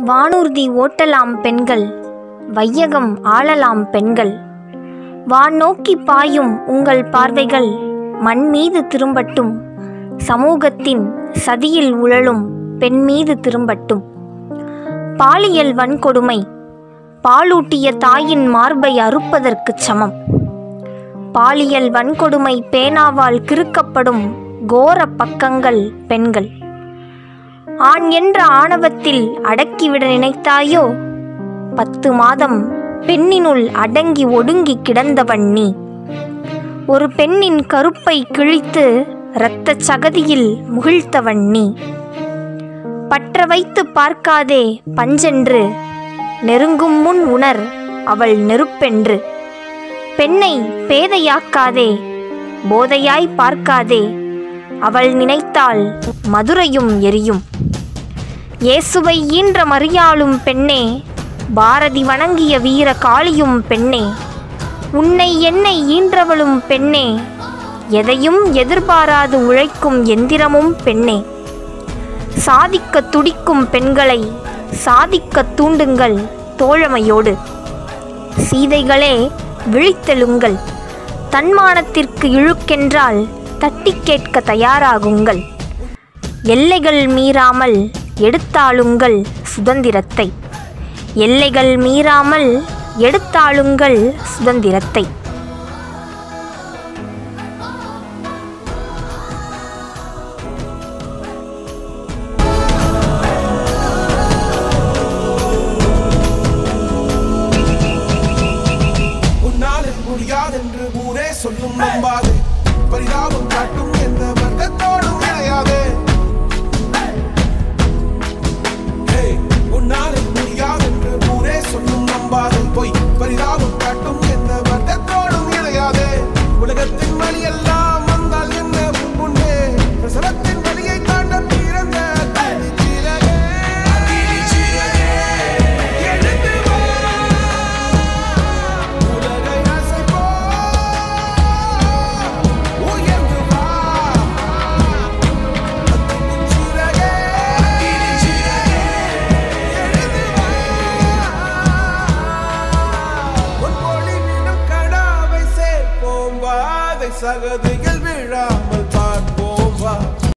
வானூர்தி ஓட்டலாம் பெண்கள் வையகம் ஆளலாம் பெண்கள் வான் நோக்கி பாயும் உங்கள் பார்வைகள் மண் மீது திரும்பட்டும் சமூகத்தின் சதியில் உழலும் பெண் மீது திரும்பட்டும் பாலியல் வன்கொடுமை பாலூட்டிய தாயின் மார்பை அறுப்பதற்குச் சமம் பாலியல் வன்கொடுமை பேனாவால் கிறுக்கப்படும் கோர பக்கங்கள் பெண்கள் ஆண் என்ற ஆணவத்தில் அடக்கிவிட நினைத்தாயோ பத்து மாதம் பெண்ணினுள் அடங்கி ஒடுங்கி கிடந்தவன் நீ ஒரு பெண்ணின் கருப்பை கிழித்து இரத்தச் சகதியில் முகிழ்த்தவன் நீ பற்ற வைத்து பார்க்காதே பஞ்சென்று நெருங்கும் முன் உணர் அவள் நெருப்பென்று பெண்ணை பேதையாக்காதே போதையாய் பார்க்காதே அவள் நினைத்தால் மதுரையும் எரியும் இயேசுவை ஈன்ற மறியாளும் பெண்ணே பாரதி வணங்கிய வீர காளியும் பெண்ணே உன்னை என்னை ஈன்றவளும் பெண்ணே எதையும் எதிர்பாராது உழைக்கும் எந்திரமும் பெண்ணே சாதிக்க துடிக்கும் பெண்களை சாதிக்க தூண்டுங்கள் தோழமையோடு சீதைகளே விழித்தெழுங்கள் தன்மானத்திற்கு இழுக்கென்றால் தட்டி கேட்க தயாராகுங்கள் எல்லைகள் மீறாமல் எடுத்தாளுங்கள் சுதந்திரத்தை எல்லைகள் மீறாமல் எடுத்தாளுங்கள் சுதந்திரத்தை உன்னாலே முடியாதென்று ஊரே சொல்லும் நம்பாது பரிதாபம் காட்டும் எந்த வர்க்கத்தோடும் இணையாது Hey, உன்னாலே முடியாதென்று ஊரே சொல்லும் நம்பாது பொய் பரிதாபம் காட்டும் எந்த வர்க்கத்தோடும் இணையாது உலகத்தின் வழி எல்லாம் வந்தால் என்ன உன் முன்னே பிரசவத்தின் வழியை தாண்ட பிறந்த அக்கினி சிறகே. எழுந்து வா உலகை அசைப்போ உயர்ந்து வா அக்கினி சிறகே எழுந்து வா உன் ஒளி விடும் கடாவை சேர்ப்போம் வாதை சகதிகள்